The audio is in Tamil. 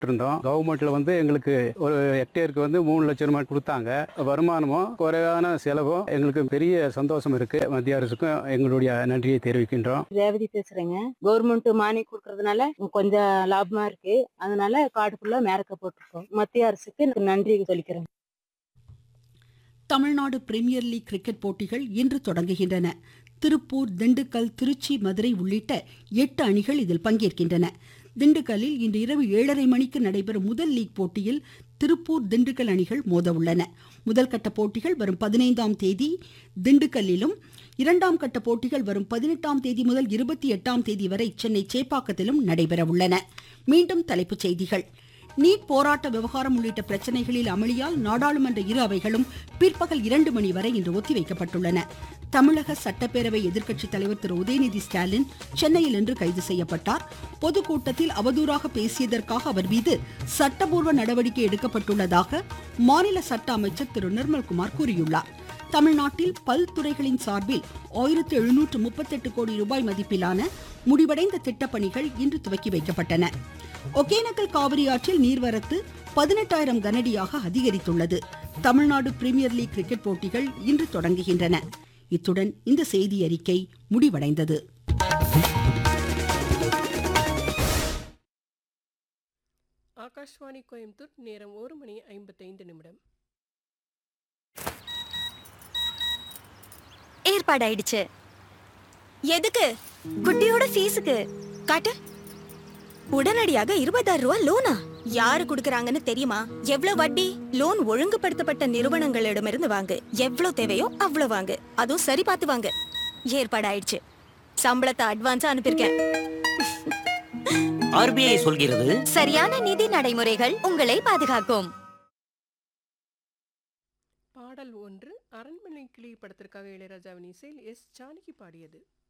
இருந்தோம் கவர்மெண்ட்ல வந்து எங்களுக்கு ஒரு ஹெக்டேருக்கு வந்து மூணு லட்சம் ரூபாய் கொடுத்தாங்க வருமானமும் குறைவான செலவும் எங்களுக்கு பெரிய சந்தோஷம் இருக்கு மத்திய அரசுக்கும் எங்களுடைய நன்றியை தெரிவிக்கின்றோம் ரேவதி பேசுறேங்க கவர்மெண்ட் மானியம் கொடுக்கறதுனால கொஞ்சம் லாபமா இருக்கு அதனால காடு ஃபுல்லா மேரக்க போட்டிருக்கோம் மத்திய அரசுக்கு எனக்கு நன்றி சொல்லிக்கிறேன் தமிழ்நாடு பிரீமியர் லீக் கிரிக்கெட் போட்டிகள் இன்று தொடங்குகின்றன திருப்பூர் திண்டுக்கல் திருச்சி மதுரை உள்ளிட்ட எட்டு அணிகள் இதில் பங்கேற்கின்றன திண்டுக்கல்லில் இன்று இரவு ஏழரை மணிக்கு நடைபெறும் முதல் லீக் போட்டியில் திருப்பூர் திண்டுக்கல் அணிகள் மோத உள்ளன முதல் கட்ட போட்டிகள் வரும் பதினைந்தாம் தேதி திண்டுக்கல்லிலும் இரண்டாம் கட்ட போட்டிகள் வரும் பதினெட்டாம் தேதி முதல் இருபத்தி எட்டாம் தேதி வரை சென்னை சேப்பாக்கத்திலும் நடைபெற உள்ளன மீண்டும் தலைப்புச் செய்திகள் நீட் போராட்ட விவகாரம் உள்ளிட்ட பிரச்சனைகளில் அமளியால் நாடாளுமன்ற இரு அவைகளும் பிற்பகல் இரண்டு மணி வரை இன்று ஒத்திவைக்கப்பட்டுள்ளன தமிழக சட்டப்பேரவை எதிர்க்கட்சித் தலைவர் திரு உதயநிதி ஸ்டாலின் சென்னையில் இன்று கைது செய்யப்பட்டார் பொதுக்கூட்டத்தில் அவதூறாக பேசியதற்காக அவர் மீது சட்டபூர்வ நடவடிக்கை எடுக்கப்பட்டுள்ளதாக மாநில சட்ட அமைச்சர் திரு நிர்மல்குமார் கூறியுள்ளார் தமிழ்நாட்டில் பல்துறைகளின் சார்பில் ஆயிரத்து எழுநூற்று முப்பத்தெட்டு கோடி ரூபாய் மதிப்பிலான முடிவடைந்த திட்டப்பணிகள் இன்று துவக்கி வைக்கப்பட்டன ஒகேனக்கல் காவிரி ஆற்றில் நீர்வரத்து பதினெட்டாயிரம் கனடியாக அதிகரித்துள்ளது தமிழ்நாடு பிரீமியர் லீக் கிரிக்கெட் போட்டிகள் இன்று தொடங்குகின்றன இத்துடன் இந்த செய்தி அறிக்கை முடிவடைந்தது ஆகாஷ்வாணி கோயம்புத்தூர் நேரம் ஒரு மணி ஐம்பத்தைந்து நிமிடம் ஏற்பாடாயிடுச்சு எதுக்கு குட்டியோட ஃபீஸுக்கு காட்டு உடனடியாக இருபதாயிரம் ரூபாய் லோனா யாரு குடுக்கறாங்கன்னு தெரியுமா எவ்வளவு வட்டி லோன் ஒழுங்குபடுத்தப்பட்ட நிறுவனங்களிடமிருந்து வாங்கு எவ்வளவு தேவையோ அவ்வளவு வாங்கு அதுவும் சரி பார்த்து வாங்கு ஏற்பாடாயிடுச்சு சம்பளத்தை அட்வான்ஸா அனுப்பியிருக்கேன் ஆர்பிஐ சொல்கிறது சரியான நிதி நடைமுறைகள் உங்களை பாதுகாக்கும் பாடல் ஒன்று அரண்மனை கிளி படத்திற்காக இளையராஜாவின் இசையில் எஸ் ஜானகி பாடியது